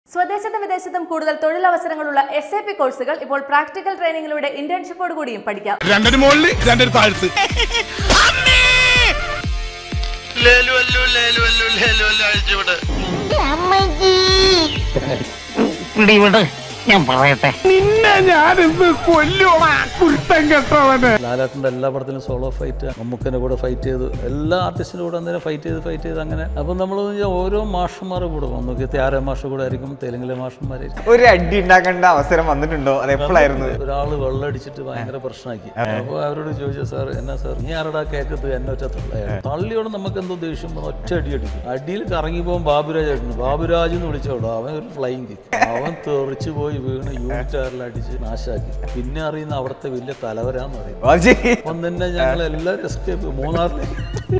സ്വദേശത്തും വിദേശത്തും കൂടുതൽ തൊഴിലവസരങ്ങളുള്ള S A P കോഴ്സുകൾ ഇപ്പോൾ പ്രാക്ടിക്കൽ ട്രെയിനിങ്ങിലൂടെ ഇന്റേൺഷിപ്പോട് കൂടിയും പഠിക്കാം രണ്ടിന് മുകളിൽ രണ്ടിന് താഴ്ത്ത് ലേലു അല്ലു ലേലു അല്ലു ലേലു അല്ലു അഴിച്ചുവിട് പിടിവിട് ഞാൻ പറയട്ടെ നിന്നെ ഞാനിന്ന് കൊല്ലുവാ കുരുത്തം കെട്ടവന് ലാലാട്ടിൻ്റെ എല്ലാ പടത്തിലും സോളോ ഫൈറ്റ് മമ്മൂക്കൻ്റെ കൂടെ ഫൈറ്റ് ചെയ്തു എല്ലാ ആർട്ടിസ്റ്റിൻ്റെ കൂടെ അന്നേരം ഫൈറ്റ് ചെയ്ത് ഫൈറ്റ് ചെയ്ത് അങ്ങനെ അപ്പം നമ്മൾ ഓരോ മാഷന്മാരുടെ കൂടെ മമ്മൂക്കി ത്യാര മാഷ കൂടെ ആയിരിക്കും തെലുങ്കിലെ മാഷന്മാരായിരിക്കും ഒരു അടി ഉണ്ടാക്കേണ്ട അവസരം വന്നിട്ടുണ്ടോ അത് എപ്പോഴായിരുന്നു ഒരാൾ വെള്ളമടിച്ചിട്ട് ഭയങ്കര പ്രശ്നമാക്കി അപ്പോൾ അവരോട് ചോദിച്ചു സാർ എന്നാ സാർ നീ ആരടാ കേക്കത്ത് എന്നെ ഒറ്റ തള്ളയാണ് തള്ളിയോട് നമുക്ക് എന്തോ ദേഷ്യം വന്നു ഒറ്റ അടി അടിക്കും അടിയിൽ കറങ്ങി പോകാൻ ബാബുരാജ് ആയിരുന്നു ബാബുരാജ് എന്ന് വിളിച്ചോളൂ അവൻ ഒരു ഫ്ലൈങ് കിക്ക് അവൻ തെറിച്ച് പോയി വീണ് യൂണിറ്റ് ആറിൽ അടിച്ച് നാശാക്കി പിന്നെ അറിയുന്ന അവിടുത്തെ വലിയ തലവരാന്ന് പറയും അത് ശരി. അപ്പം തന്നെ ഞങ്ങൾ എല്ലാവരും എസ്കേപ്പ് മൂന്നാറിലേക്ക്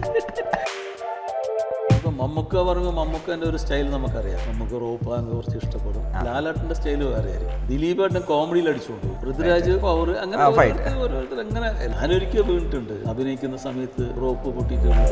ഇപ്പം മമ്മൂക്ക പറയുമ്പോൾ മമ്മൂക്കൻ്റെ ഒരു സ്റ്റൈൽ നമുക്കറിയാം നമുക്ക് റോപ്പ് അങ്ങ് കുറച്ച് ഇഷ്ടപ്പെടും ലാലാട്ടിൻ്റെ സ്റ്റൈൽ വേറെ ആയിരിക്കും ദിലീപ് ഏട്ടൻ കോമഡിയിൽ അടിച്ചുകൊണ്ട് പോകും പൃഥ്വിരാജ് പവർ അങ്ങനെ ആ, fight. ഓരോരുത്തർ ഓരോരുത്തർ അങ്ങനെ ഞാനൊരിക്കൽ വീണിട്ടുണ്ട് അഭിനയിക്കുന്ന സമയത്ത് റോപ്പ് പൊട്ടിയിട്ടുണ്ട്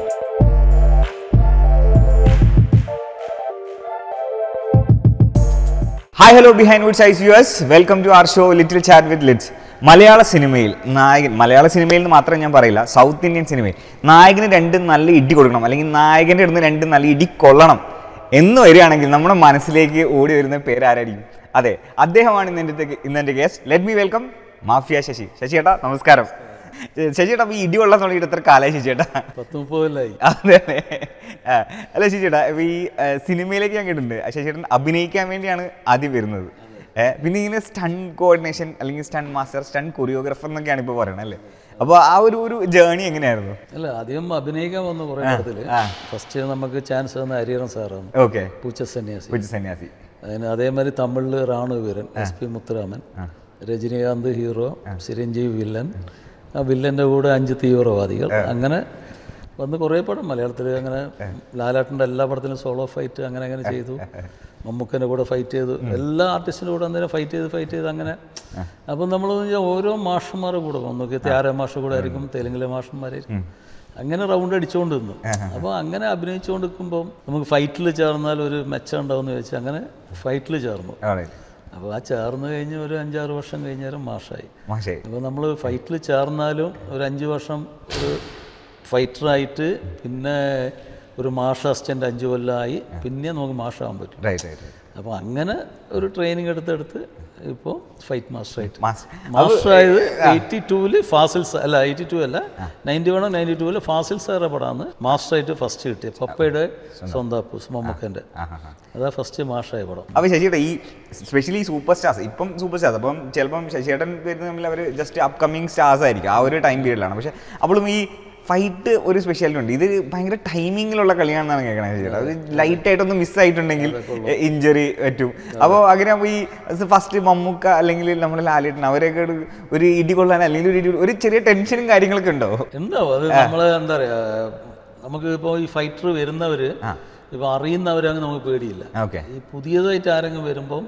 hi hello behind woods ice us welcome to our show little chat with ലിറ്റ്സ് മലയാള സിനിമയിൽ നായകൻ മലയാള സിനിമയിൽ നിന്ന് മാത്രം ഞാൻ പറയില്ല സൗത്ത് ഇന്ത്യൻ സിനിമയിൽ നായകന് രണ്ട് നല്ല ഇടി കൊടുക്കണം അല്ലെങ്കിൽ നായകൻ്റെ അടുത്ത് രണ്ട് നല്ല ഇടി കൊള്ളണം എന്ന് വരികയാണെങ്കിൽ നമ്മുടെ മനസ്സിലേക്ക് ഓടി വരുന്ന പേരാരായിരിക്കും അതെ അദ്ദേഹമാണ് ഇന്ന് എൻ്റെ ഇന്ന് എൻ്റെ guest let me welcome Mafia Sasi Sasi ചേട്ടാ നമസ്കാരം ശശി ചേട്ടാ അപ്പോൾ ഈ ഇടി കൊള്ളാൻ തുടങ്ങിയിട്ട് എത്ര കാലമായി ശശി ചേട്ടാ പത്ത് മുപ്പതിലായി അതെ അതെ. ആ, അല്ല ശശിയേട്ടാ ഇപ്പൊ ഈ ആ, സിനിമയിലേക്ക് ഞാൻ കേട്ടിട്ടുണ്ട് ആ ശശിയേട്ടൻ അഭിനയിക്കാൻ വേണ്ടിയാണ് ആദ്യം വരുന്നത് ഏ, പിന്നെ ഇങ്ങനെ സ്റ്റണ്ട് കോർഡിനേഷൻ അല്ലെങ്കിൽ സ്റ്റണ്ട് മാസ്റ്റർ സ്റ്റണ്ട് കൊറിയോഗ്രാഫർ എന്നൊക്കെയാണ് ഇപ്പോൾ പറയണത് അല്ലേ അപ്പോൾ ആ ഒരു ഒരു ജേണി എങ്ങനെയായിരുന്നു അല്ല ആദ്യം അഭിനയിക്കാൻ വന്നു കുറേ പടത്തിൽ ആ. ഫസ്റ്റ് നമുക്ക് ചാൻസ് തന്ന ഹരിഹരൻ സാറാണ് ഓക്കെ പൂച്ച സന്യാസി പൂജ സന്യാസി അതിന് അതേമാതിരി തമിഴിൽ Ranu Veeran S P Muthuraman Rajinikanth hero Chiranjeevi villain ആ വില്ലൻ്റെ കൂടെ അഞ്ച് തീവ്രവാദികൾ അങ്ങനെ വന്ന് കുറേ പടം മലയാളത്തിൽ അങ്ങനെ ലാലാട്ടിൻ്റെ എല്ലാ പടത്തിലും സോളോ ഫൈറ്റ് അങ്ങനെ അങ്ങനെ ചെയ്തു മമ്മൂക്കൻ്റെ കൂടെ ഫൈറ്റ് ചെയ്തു എല്ലാ ആർട്ടിസ്റ്റിൻ്റെ കൂടെ അന്നേരം ഫൈറ്റ് ചെയ്ത് ഫൈറ്റ് ചെയ്ത് അങ്ങനെ അപ്പം നമ്മൾ ഓരോ മാഷന്മാരുടെ കൂടെ മമ്മൂക്കി ത്യാര മാഷ കൂടെ ആയിരിക്കും തെലുങ്കിലെ മാഷന്മാരായിരിക്കും അങ്ങനെ റൗണ്ട് അടിച്ചുകൊണ്ട് നിന്നു അപ്പോൾ അങ്ങനെ അഭിനയിച്ചുകൊണ്ട് നിൽക്കുമ്പോൾ നമുക്ക് ഫൈറ്റിൽ ചേർന്നാൽ ഒരു മെച്ചം ഉണ്ടാവുമെന്ന് ചോദിച്ചാൽ അങ്ങനെ ഫൈറ്റിൽ ചേർന്നു അപ്പോൾ ആ ചേർന്ന് കഴിഞ്ഞ് ഒരു അഞ്ചാറ് വർഷം കഴിഞ്ഞാലും മാഷായി മാഷേ അപ്പോൾ നമ്മൾ ഫൈറ്റിൽ ചേർന്നാലും ഒരു അഞ്ച് വർഷം ഒരു ഫൈറ്ററായിട്ട് പിന്നെ ഒരു മാഷ അസിസ്റ്റൻ്റ് അഞ്ച് കൊല്ലമായി പിന്നെ നമുക്ക് മാഷാകാൻ പറ്റും റൈറ്റ് റൈറ്റ് അപ്പോൾ അങ്ങനെ ഒരു ട്രെയിനിങ് എടുത്തെടുത്ത് ഇപ്പോൾ ഫൈറ്റ് മാസ്റ്ററായിട്ട് മാസ്റ്റർ മാസ്റ്റർ ആയത് എയ്റ്റി ടൂവില് ഫാസിൽ സ- അല്ല എയ്റ്റി ടു അല്ല നയൻറ്റി വൺ നയൻറ്റി ടൂവില് ഫാസിൽ സാറെ പടമാണ് മാസ്റ്ററായിട്ട് ഫസ്റ്റ് കിട്ടിയത് പപ്പയുടെ സ്വന്തം അപ്പൂസ് മമ്മൂക്കൻ്റെ അതാ ഫസ്റ്റ് മാഷായ പടം അപ്പോൾ ശശിയേട്ടാ ഈ സ്പെഷ്യലി സൂപ്പർ സ്റ്റാർസ് ഇപ്പം സൂപ്പർ സ്റ്റാർസ് അപ്പം ചിലപ്പം ശശിയേട്ടൻ വരുന്ന തമ്മിൽ അവർ ജസ്റ്റ് അപ്കമിങ് സ്റ്റാർസ് ആയിരിക്കും ആ ഒരു ടൈം പീരീഡിലാണ് പക്ഷെ അപ്പോഴും ഈ ഫൈറ്റ് ഒരു സ്പെഷ്യാലിറ്റി ഉണ്ട് ഇത് ഭയങ്കര ടൈമിങ്ങിലുള്ള കളിയാണെന്നാണ് കേൾക്കണത് ശശിയേട്ടാ അത് ലൈറ്റ് ആയിട്ടൊന്ന് മിസ് ആയിട്ടുണ്ടെങ്കിൽ ഇഞ്ചറി പറ്റും അപ്പോൾ അങ്ങനെ ആകുമ്പോൾ ഈ ഫസ്റ്റ് മമ്മൂക്ക അല്ലെങ്കിൽ നമ്മുടെ ലാലേട്ടൻ അവരെയൊക്കെ ഒരു- ഒരു ഇടി കൊള്ളാൻ അല്ലെങ്കിൽ ഒരു ഇടി ഒരു ചെറിയ ടെൻഷനും കാര്യങ്ങളൊക്കെ ഉണ്ടോ ഉണ്ടാവും അത് നമ്മൾ എന്താ പറയാ നമുക്ക് ഇപ്പോൾ ഈ ഫൈറ്റർ വരുന്നവര് ഇപ്പൊ അറിയുന്നവരങ്ങ് നമുക്ക് പേടിയില്ല ഓക്കെ ഈ പുതിയതായിട്ട് ആരെങ്കിലും വരുമ്പം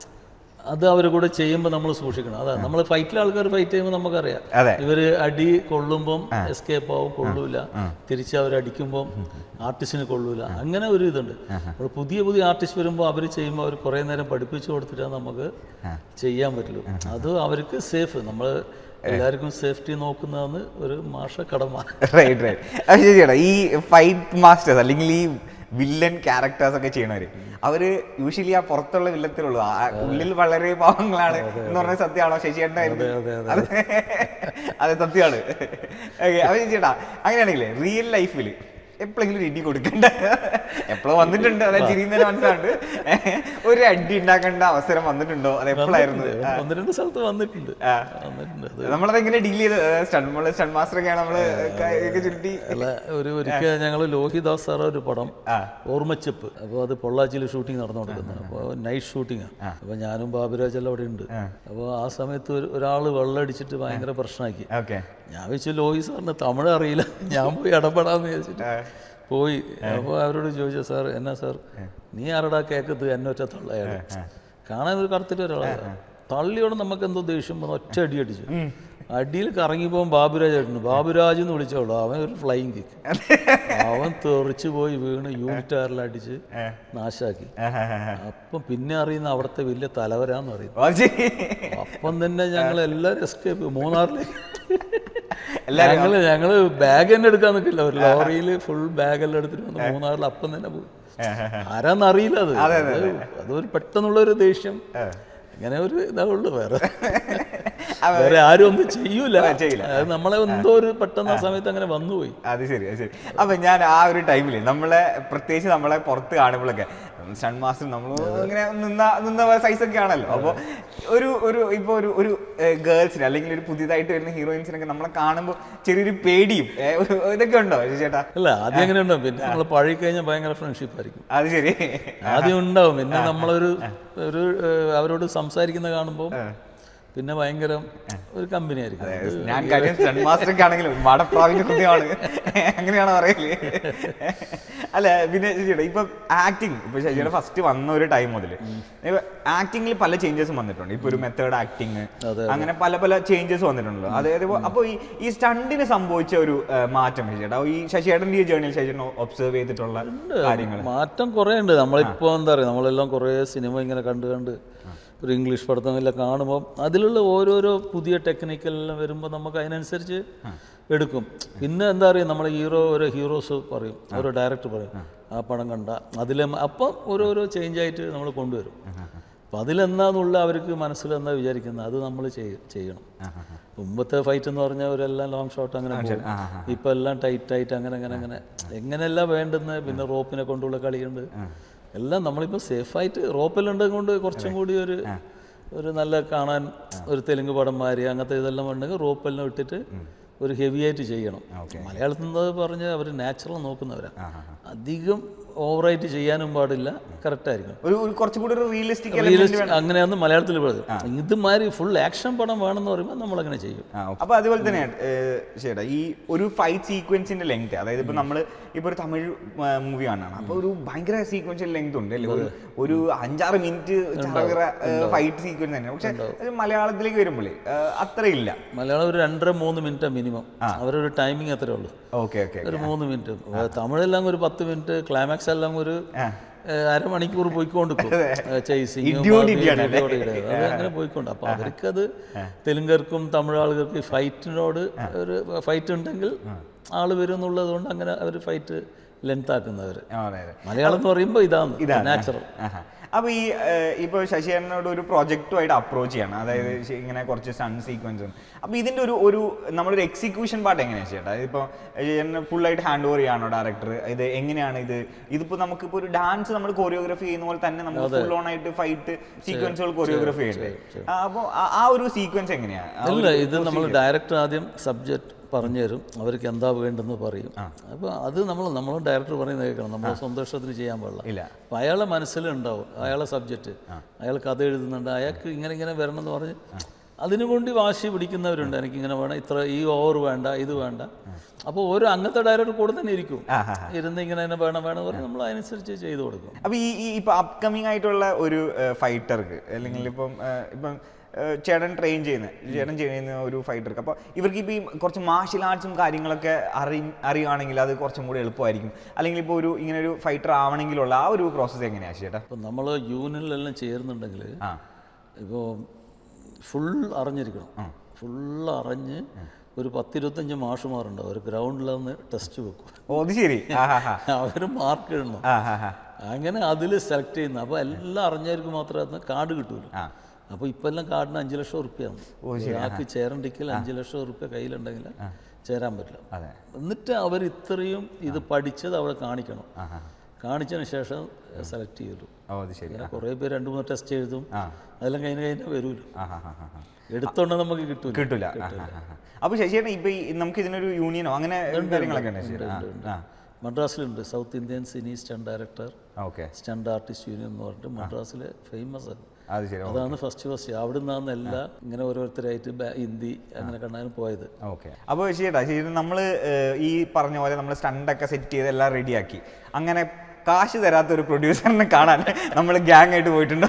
അത് അവർ കൂടെ ചെയ്യുമ്പോൾ നമ്മൾ സൂക്ഷിക്കണം അതാ നമ്മൾ ഫൈറ്റിലെ ആൾക്കാർ ഫൈറ്റ് ചെയ്യുമ്പോൾ നമുക്കറിയാം അതെ. ഇവര് അടി കൊള്ളുമ്പം എസ്കേപ്പ് ആവും കൊള്ളൂല തിരിച്ച് അവർ അടിക്കുമ്പം ആർട്ടിസ്റ്റിന് കൊള്ളൂല അങ്ങനെ ഒരു ഇതുണ്ട് അപ്പോൾ പുതിയ പുതിയ ആർട്ടിസ്റ്റ് വരുമ്പോൾ അവർ ചെയ്യുമ്പോൾ അവർ കുറേ നേരം പഠിപ്പിച്ചു കൊടുത്തിട്ടാണ് നമുക്ക് ചെയ്യാൻ പറ്റുള്ളൂ അത് അവർക്ക് സേഫ് നമ്മൾ എല്ലാവർക്കും സേഫ്റ്റി നോക്കുന്നതാണ് ഒരു മാഷ കടമ റൈറ്റ് റൈറ്റ് അത് ശരിയാണ് ഈ ഫൈറ്റ് മാസ്റ്റേഴ്സ് അല്ലെങ്കിൽ ഈ വില്ലൻ ക്യാരക്ടേഴ്സ് ഒക്കെ ചെയ്യണവര് അവര് യൂഷ്വലി ആ പുറത്തുള്ള വില്ലത്തിലുള്ളൂ ആ ഉള്ളിൽ വളരെ പാവങ്ങളാണ് എന്ന് പറഞ്ഞ സത്യമാണോ ശശിയേട്ടനായിരുന്നു അതെ അതെ സത്യമാണ് ഓക്കെ അപ്പൊ ചേട്ടാ അങ്ങനെയാണെങ്കിലേ റിയൽ ലൈഫിൽ എപ്പോഴെങ്കിലും ഒരു ഇടി കൊടുക്കണ്ട എപ്പോഴും വന്നിട്ടുണ്ട് അതായത് ചിരിയുന്നതിന് മനസ്സിലുണ്ട് ഒരു അടി ഉണ്ടാക്കേണ്ട അവസരം വന്നിട്ടുണ്ടോ അത് എപ്പോഴായിരുന്നു ഒന്ന് രണ്ട് സ്ഥലത്ത് വന്നിട്ടുണ്ട് വന്നിട്ടുണ്ട് അത് നമ്മളത് എങ്ങനെ ഡീൽ ചെയ്ത് സ്റ്റണ്ട് സ്റ്റണ്ട് മാസ്റ്റർ ഒക്കെയാണ് നമ്മള് കൈയൊക്കെ ചുരുട്ടി അല്ല ഒരു ഒരിക്കൽ ഞങ്ങൾ ലോഹിദാസ് സാറ ഒരു പടം ഓർമ്മച്ചെപ്പ് അപ്പോൾ അത് പൊള്ളാച്ചിയിൽ ഷൂട്ടിംഗ് നടന്നുകൊണ്ടിരിക്കുന്നത് അപ്പോൾ നൈറ്റ് ഷൂട്ടിങ്ങാണ് അപ്പോൾ ഞാനും ബാബുരാജ് എല്ലാം അവിടെ ഉണ്ട് അപ്പോൾ ആ സമയത്ത് ഒരു ഒരാൾ വെള്ളമടിച്ചിട്ട് ഭയങ്കര പ്രശ്നമാക്കി ഓക്കെ ഞാൻ വെച്ചു ലോഹി സാറിന് തമിഴ് അറിയില്ല ഞാൻ പോയി ഇടപെടാന്ന് വിചാരിച്ചിട്ട് പോയി അപ്പോൾ അവരോട് ചോദിച്ചു സാർ എന്നാ സാർ നീ ആരടാ കേക്കത്ത് എന്നെ ഒറ്റ തള്ളയാണ് കാണാൻ ഒരു കറുത്തിട്ട് ഒരാളാണ് തള്ളിയോടെ നമുക്ക് എന്തോ ദേഷ്യം വന്നു ഒറ്റ അടി അടിച്ചു അടിയിൽ കറങ്ങിപ്പോകാൻ ബാബുരാജ് ആയിട്ടുണ്ട് ബാബുരാജ് എന്ന് വിളിച്ചോളൂ അവൻ ഒരു ഫ്ലൈങ് കിക്ക് അവൻ തെറിച്ച് പോയി വീണ് യൂണിറ്റ് ആറിൽ അടിച്ച് നാശാക്കി അപ്പം പിന്നെ അറിയുന്ന അവിടുത്തെ വലിയ തലവരാന്ന് അറിയുന്നു ഓ, ശരി. അപ്പം തന്നെ ഞങ്ങൾ എല്ലാവരും എസ്കേപ്പ് മൂന്നാറിലേക്ക് എല്ലാരും ഞങ്ങള് ഞങ്ങള് ബാഗ് തന്നെ എടുക്കാൻ നിൽക്കില്ല ഒരു ലോറിയിൽ ഫുൾ ബാഗെല്ലാം എടുത്തിട്ട് വന്ന് മൂന്നാറിൽ അപ്പം തന്നെ പോയി ആരാന്നറിയില്ല അത് അത് അതൊരു പെട്ടെന്നുള്ള ഒരു ദേഷ്യം അങ്ങനെ ഒരു ഇതാവുള്ളൂ വേറെ വേറെ ആരും ഒന്നും ചെയ്യൂല ചെയ്യില്ല. അത് നമ്മളെ എന്തോ ഒരു പെട്ടെന്ന് ആ സമയത്ത് അങ്ങനെ വന്നുപോയി അത് ശരി അത് ശരി അപ്പൊ ഞാൻ ആ ഒരു ടൈമിൽ നമ്മളെ പ്രത്യേകിച്ച് നമ്മളെ പുറത്ത് കാണുമ്പോഴൊക്കെ സൺ മാസം നമ്മൾ ഇങ്ങനെ നിന്ന നിന്ന സൈസ് ഒക്കെ ആണല്ലോ അപ്പോൾ ഒരു ഒരു ഇപ്പൊ ഒരു ഒരു ഗേൾസിന് അല്ലെങ്കിൽ ഒരു പുതിയതായിട്ട് വരുന്ന ഹീറോയിൻസിനൊക്കെ നമ്മളെ കാണുമ്പോൾ ചെറിയൊരു പേടിയും ഏ, ഒരു ഇതൊക്കെ ഉണ്ടോ ചേട്ടാ അല്ല ആദ്യം അങ്ങനെ ഉണ്ടാവും പിന്നെ നമ്മൾ പഴകി കഴിഞ്ഞാൽ ഭയങ്കര ഫ്രണ്ട്ഷിപ്പ് ആയിരിക്കും അത് ശരി ആദ്യം ഉണ്ടാവും പിന്നെ നമ്മളൊരു ഒരു ഏഹ്, അവരോട് സംസാരിക്കുന്ന കാണുമ്പോൾ പിന്നെ ഭയങ്കര ഒരു കമ്പനി ആയിരിക്കും അത് ഞാൻ കാര്യം സൺ മാസ്റ്റർ ഒക്കെ ആണെങ്കിലും മടപ്രാവിന്റെ കൃത്യമാണ് അങ്ങനെയാണ് പറയല് അല്ല പിന്നെ ചേച്ചിയുടെ ഇപ്പൊ ആക്ടിങ് ഇപ്പൊ ചേച്ചിയുടെ ഫസ്റ്റ് വന്ന ഒരു ടൈം മുതൽ ഇപ്പൊ ആക്ടിങ്ങിൽ പല ചേഞ്ചസും വന്നിട്ടുണ്ട് ഇപ്പൊ ഒരു മെത്തേഡ് ആക്ടിങ് അങ്ങനെ പല പല ചേഞ്ചസ് വന്നിട്ടുണ്ടല്ലോ അതായത് അപ്പൊ ഈ ഈ സ്റ്റണ്ടിന് സംഭവിച്ച ഒരു ആ, മാറ്റം ചേച്ചിയുടെ ഈ ശശിയേട്ടൻ്റെ ഈ ജേർണിയിൽ ശശിയേട്ടൻ ഒബ്സർവ് ചെയ്തിട്ടുള്ള കാര്യങ്ങൾ മാറ്റം കുറേ ഉണ്ട് നമ്മളിപ്പോൾ എന്താ പറയുക നമ്മളെല്ലാം കുറേ സിനിമ ഇങ്ങനെ കണ്ട് കണ്ട് ഒരു ഇംഗ്ലീഷ് പഠിത്തമെല്ലാം കാണുമ്പോൾ അതിലുള്ള ഓരോരോ പുതിയ ടെക്നിക്കെല്ലാം വരുമ്പോൾ നമുക്ക് അതിനനുസരിച്ച് എടുക്കും പിന്നെ എന്താ പറയുക നമ്മുടെ ഹീറോ ഓരോ ഹീറോസ് പറയും ഓരോ ഡയറക്ടർ പറയും ആ പടം കണ്ട അതിലെ അപ്പം ഓരോരോ ചേഞ്ച് ആയിട്ട് നമ്മൾ കൊണ്ടുവരും അപ്പം അതിലെന്താന്നുള്ള അവർക്ക് മനസ്സിൽ എന്താ വിചാരിക്കുന്നത് അത് നമ്മൾ ചെയ്യണം മുമ്പത്തെ ഫൈറ്റ് എന്ന് പറഞ്ഞാൽ അവരെല്ലാം ലോങ് ഷോട്ട് അങ്ങനെ പോകും ഇപ്പം എല്ലാം ടൈറ്റ് ആയിട്ട് അങ്ങനെ അങ്ങനെ അങ്ങനെ എങ്ങനെയല്ല വേണ്ടുന്നത് പിന്നെ റോപ്പിനെ കൊണ്ടുള്ള കളിയുണ്ട് എല്ലാം നമ്മളിപ്പോൾ സേഫായിട്ട് റോപ്പെല്ലാം ഉണ്ടെങ്കിൽ കൊണ്ട് കുറച്ചും കൂടി ഒരു ഒരു നല്ല കാണാൻ ഒരു തെലുങ്ക് പടം മാതിരി അങ്ങനത്തെ ഇതെല്ലാം ഉണ്ടെങ്കിൽ റോപ്പെല്ലാം ഇട്ടിട്ട് ഒരു ഹെവി ആയിട്ട് ചെയ്യണം മലയാളത്തിൽ നിന്ന് പറഞ്ഞ് അവർ നാച്ചുറൽ നോക്കുന്നവരാണ് അധികം ഓവറായിട്ട് ചെയ്യാനും പാടില്ല കറക്റ്റായിരിക്കും ഒരു ഒരു കുറച്ചും കൂടി ഒരു റിയലിസ്റ്റിക് റിയലിസ്റ്റിക് അങ്ങനെയാന്ന് മലയാളത്തിൽ പറയുന്നത് ഇതുമാതിരി ഫുൾ ആക്ഷൻ പടം വേണമെന്ന് പറയുമ്പോൾ നമ്മളങ്ങനെ ചെയ്യും അപ്പൊ അതുപോലെ തന്നെ ചേട്ടാ ഈ ഒരു ഫൈറ്റ് സീക്വൻസിന്റെ ലെങ്ത് അതായത് ഇപ്പൊ നമ്മള് ഇപ്പൊ ഒരു തമിഴ് മൂവി കാണാണ് അപ്പൊ ഒരു ഭയങ്കര സീക്വൻഷ്യൽ ലെങ്ത് ഉണ്ട് അല്ലേ ഒരു ഒരു അഞ്ചാറ് മിനിറ്റ് ഫൈറ്റ് സീക്വൻസ് തന്നെ പക്ഷെ അത് മലയാളത്തിലേക്ക് വരുമ്പോൾ അത്ര ഇല്ല മലയാളം ഒരു രണ്ടര മൂന്ന് മിനിറ്റ് മിനിമം അവരൊരു ടൈമിങ് അത്രേ ഉള്ളൂ ഓക്കെ ഓക്കെ ഒരു മൂന്ന് മിനിറ്റ് തമിഴെല്ലാം ഒരു പത്ത് മിനിറ്റ് ക്ലൈമാക്സ് എല്ലാം ഒരു ഏഹ്, അരമണിക്കൂർ പോയിക്കൊണ്ടിരിക്കും ചേസിങ് ഇടിയോട് ഇടിയാണ് അല്ലേ? അത് അങ്ങനെ പോയിക്കൊണ്ട് അപ്പൊ അവർക്കത് തെലുങ്കർക്കും തമിഴ് ആളുകൾക്ക് ഈ ഫൈറ്റിനോട് ഒരു ഫൈറ്റ് ഉണ്ടെങ്കിൽ ആള് വരും എന്നുള്ളത് കൊണ്ട് അങ്ങനെ അവർ ഫൈറ്റ് ലെങ്ത് ആക്കുന്നവർ അതെ അതെ മലയാളം എന്ന് പറയുമ്പോൾ ഇതാണ് ഇതാണ് നാച്ചുറൽ ആഹാ. അപ്പൊ ഈ ഏഹ്, ഇപ്പൊ ശശിധരനോട് ഒരു പ്രൊജക്റ്റുമായിട്ട് അപ്രോച്ച് ചെയ്യണം അതായത് ശ- ഇങ്ങനെ കുറച്ച് സൺ സീക്വൻസും അപ്പൊ ഇതിന്റെ ഒരു ഒരു നമ്മളൊരു എക്സിക്യൂഷൻ പാർട്ട് എങ്ങനെയാ ചേട്ടാ ഇതിപ്പോ ഫുള്ളായിട്ട് ഹാൻഡ് ഓവർ ചെയ്യാണോ ഡയറക്ടർ ഇത് എങ്ങനെയാണ് ഇത് ഇതിപ്പോ നമുക്കിപ്പോ ഒരു ഡാൻസ് നമ്മൾ കൊറിയോഗ്രഫി ചെയ്യുന്ന പോലെ തന്നെ നമുക്ക് ഫുൾ ഓൺ ആയിട്ട് ഫൈറ്റ് സീക്വൻസുകൾ കൊറിയോഗ്രഫി ചെയ്യണ്ടേ ആ, അപ്പൊ ആ- ആ ഒരു സീക്വൻസ് എങ്ങനെയാ ആ അല്ല ഒരു ഇത് നമ്മൾ ഡയറക്ടർ ആദ്യം സബ്ജക്റ്റ് പറഞ്ഞു തരും അവർക്ക് എന്താ വേണ്ടെന്ന് പറയും അപ്പോൾ അത് നമ്മൾ നമ്മൾ ഡയറക്ടർ പറയുന്നത് കേൾക്കണം നമ്മൾ സ്വന്തം ഇഷ്ടത്തിന് ചെയ്യാൻ പാടില്ല ഇല്ല. അപ്പോൾ അയാളെ മനസ്സിലുണ്ടാവും അയാളെ സബ്ജക്റ്റ് അയാൾ കഥ എഴുതുന്നുണ്ട് അയാൾക്ക് ഇങ്ങനെ ഇങ്ങനെ വരണം എന്ന് പറഞ്ഞ് അതിനു വേണ്ടി വാശി പിടിക്കുന്നവരുണ്ട് എനിക്ക് ഇങ്ങനെ വേണം ഇത്ര ഈ ഓവർ വേണ്ട ഇത് വേണ്ട അപ്പോൾ ഓരോ അങ്ങനത്തെ ഡയറക്ടർ കൂടെ തന്നെ ഇരിക്കും ഇരുന്ന് ഇങ്ങനെ തന്നെ വേണം വേണം എന്ന് പറഞ്ഞ് നമ്മൾ അതിനനുസരിച്ച് ചെയ്തു കൊടുക്കും അപ്പൊ ഈ ഈ ഇപ്പൊ അപ്കമിങ് ആയിട്ടുള്ള ഒരു ഫൈറ്റർക്ക് അല്ലെങ്കിൽ ഇപ്പം ഏഹ്, ഇപ്പം ഏഹ്, ചേട്ടൻ ട്രെയിൻ ചെയ്യുന്ന ചേട്ടൻ ചെയ്യുന്ന ഒരു ഫൈറ്റർക്ക് അപ്പോൾ ഇവർക്ക് ഇപ്പം ഈ കുറച്ച് മാർഷ്യൽ ആർട്സും കാര്യങ്ങളൊക്കെ അറി അറിയുകയാണെങ്കിൽ അത് കുറച്ചും കൂടി എളുപ്പമായിരിക്കും അല്ലെങ്കിൽ ഇപ്പോൾ ഒരു ഇങ്ങനെ ഒരു ഫൈറ്റർ ആവണമെങ്കിലുള്ള ആ ഒരു പ്രോസസ്സ് എങ്ങനെയാണ് ചേട്ടാ അപ്പം നമ്മൾ യൂണിയനിലെല്ലാം ചേരുന്നുണ്ടെങ്കിൽ ആ ഇപ്പോൾ ഫുൾ അറിഞ്ഞിരിക്കണം ഫുൾ അറിഞ്ഞ് ഒരു പത്തിരുപത്തഞ്ച് മാഷുമാരുണ്ടാവും ഒരു ഗ്രൗണ്ടിലൊന്ന് ടെസ്റ്റ് വെക്കും ഓ അത് ശരി ആ ഹാ ഹാ അവർ മാർക്ക് ഇടണം ആ ഹാ ഹാ അങ്ങനെ അതിൽ സെലക്ട് ചെയ്യുന്ന അപ്പോൾ എല്ലാം അറിഞ്ഞവർക്ക് മാത്രമേ അതിന് കാർഡ് കിട്ടൂല ആ അപ്പോൾ ഇപ്പം എല്ലാം കാർഡിന് അഞ്ച് ലക്ഷം റുപ്യാണ് ഒരാൾക്ക് ചേരണ്ടെങ്കിൽ അഞ്ച് ലക്ഷം റുപ്യ കയ്യിലുണ്ടെങ്കിൽ ചേരാൻ പറ്റില്ല അതെ എന്നിട്ട് അവർ ഇത്രയും ഇത് പഠിച്ചത് അവിടെ കാണിക്കണം കാണിച്ചതിന് ശേഷം സെലക്ട് ചെയ്യുള്ളൂ ഓ അത് ശരി അങ്ങനെ കുറേ പേര് രണ്ട് മൂന്ന് ടെസ്റ്റ് എഴുതും ആ. അതെല്ലാം കഴിഞ്ഞ് കഴിഞ്ഞാൽ വരൂല്ലോ ആ ഹാ ഹാ ഹാ ഹാ എടുത്തോണ്ട് നമുക്ക് കിട്ടൂല കിട്ടൂല അപ്പൊ ശശിയേട്ടൻ ഇപ്പൊ ഈ നമുക്ക് ഇതിനൊരു യൂണിയനോ അങ്ങനെ കാര്യങ്ങളൊക്കെ ഉണ്ട് ശശി ആ മദ്രാസിലുണ്ട് south Indian cine stunt director okay stunt artist union എന്ന് പറഞ്ഞിട്ട് മദ്രാസിൽ ഫേമസ് ആണ് അത് ശരി അതാണ് ഫസ്റ്റ് ഫസ്റ്റ് അവിടെ നിന്നാണ് എല്ലാം ഇങ്ങനെ ഓരോരുത്തരായിട്ട് ബാ- ഹിന്ദി അങ്ങനെ കണ്ടാലും പോയത് ഓക്കെ അപ്പോൾ ശരിടാ ശരി നമ്മൾ ഈ പറഞ്ഞ പോലെ നമ്മൾ സ്റ്റണ്ടൊക്കെ സെറ്റ് ചെയ്ത് എല്ലാം റെഡിയാക്കി അങ്ങനെ കാശ് തരാത്ത ഒരു പ്രൊഡ്യൂസറിനെ കാണാൻ നമ്മൾ ഗ്യാങ് ആയിട്ട് പോയിട്ടുണ്ടോ